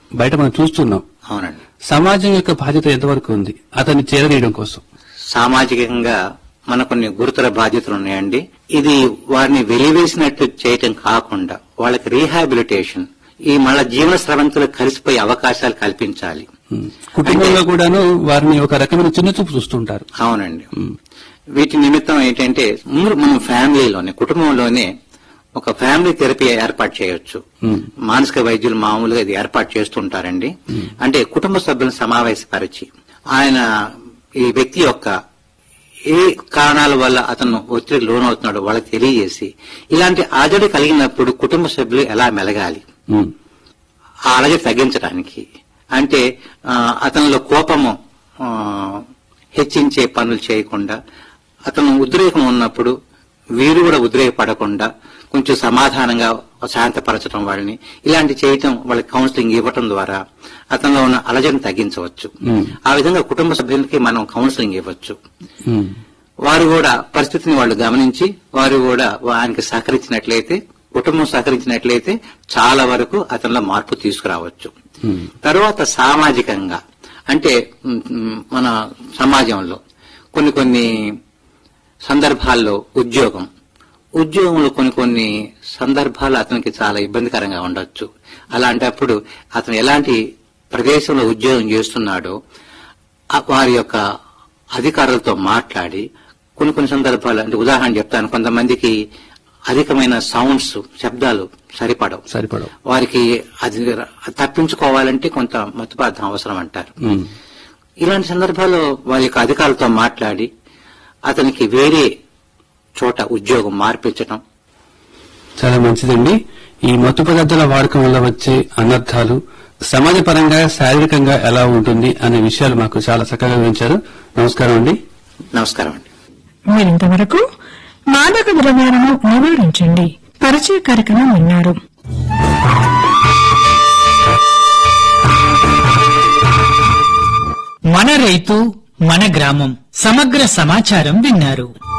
బయట మనం చూస్తున్నాం అవునండి సమాజం యొక్క బాధ్యత ఎంతవరకు ఉంది అతన్ని చేరదీయడం కోసం సామాజికంగా మన కొన్ని గురుతర బాధ్యతలు ఉన్నాయండి ఇది వారిని వెలివేసినట్టు చేయటం కాకుండా వాళ్ళకి రీహాబిలిటేషన్ ఈ మళ్ళా జీవన స్రవంతులు కలిసిపోయే అవకాశాలు కల్పించాలి ఉమ్. కుటుంబంలో కూడాను వారిని ఒక రకమైన చిన్న చూపు చూస్తుంటారు అవునండి వీటి నిమిత్తం ఏంటంటే ముందు మనం ఫ్యామిలీలోనే కుటుంబంలోనే ఒక ఫ్యామిలీ థెరపీ ఏర్పాటు చేయొచ్చు ఉమ్. మానసిక వైద్యులు మామూలుగా ఇది ఏర్పాటు చేస్తుంటారండి అంటే కుటుంబ సభ్యులను సమావేశపరిచి ఆయన ఈ వ్యక్తి యొక్క ఏ కారణాల వల్ల అతను ఒత్తిడి లోనవుతున్నాడో వాళ్ళకి తెలియజేసి ఇలాంటి ఆజడి కలిగినప్పుడు కుటుంబ సభ్యులు ఎలా మెలగాలి ఉమ్. ఆ అలజడి తగ్గించడానికి అంటే ఆ, అతనిలో కోపము ఆ, హెచ్చించే పనులు చేయకుండా అతను ఉద్రేకం ఉన్నప్పుడు వీరు కూడా ఉద్రేకపడకుండా కొంచెం సమాధానంగా శాంతపరచడం వాళ్ళని ఇలాంటి చేయటం వాళ్ళకి కౌన్సిలింగ్ ఇవ్వటం ద్వారా అతనిలో ఉన్న అలజడిని తగ్గించవచ్చు ఉమ్. ఆ విధంగా కుటుంబ సభ్యులకి మనం కౌన్సిలింగ్ ఇవ్వచ్చు ఉమ్. వారు కూడా పరిస్థితిని వాళ్ళు గమనించి వారు కూడా ఆయనకి సహకరించినట్లయితే కుటుంబం సహకరించినట్లయితే చాలా వరకు అతనిలో మార్పు తీసుకురావచ్చు ఉమ్. తరువాత సామాజికంగా అంటే మ్, మ్, మన సమాజంలో కొన్ని కొన్ని సందర్భాల్లో ఉద్యోగం ఉద్యోగంలో కొన్ని కొన్ని సందర్భాలు అతనికి చాలా ఇబ్బందికరంగా ఉండొచ్చు అలాంటప్పుడు అతను ఎలాంటి ప్రదేశంలో ఉద్యోగం చేస్తున్నాడో ఆ వారి యొక్క అధికారులతో మాట్లాడి కొన్ని కొన్ని సందర్భాలు అంటే ఉదాహరణ చెప్తాను కొంతమందికి అధికమైన సౌండ్స్ శబ్దాలు సరిపడవు సరిపడవు వారికి అది తప్పించుకోవాలంటే కొంత మతుపార్థం అవసరం అంటారు ఉమ్. ఇలాంటి సందర్భాల్లో వారి యొక్క అధికారులతో మాట్లాడి అతనికి వేరే చోట ఉద్యోగం మార్పించడం చాలా మంచిదండి ఈ మత్తు పదార్థాల వాడకం వల్ల వచ్చే అనర్థాలు సమాజపరంగా శారీరకంగా ఎలా ఉంటుంది అనే విషయాలు మాకు చాలా చక్కగా వివరించారు నమస్కారం అండి నమస్కారం అండి మీరింతవరకు మాదక ద్రవ్యాలను నివారించండి పరిచయ కార్యక్రమం విన్నారు మన రైతు మన గ్రామం సమగ్ర సమాచారం విన్నారు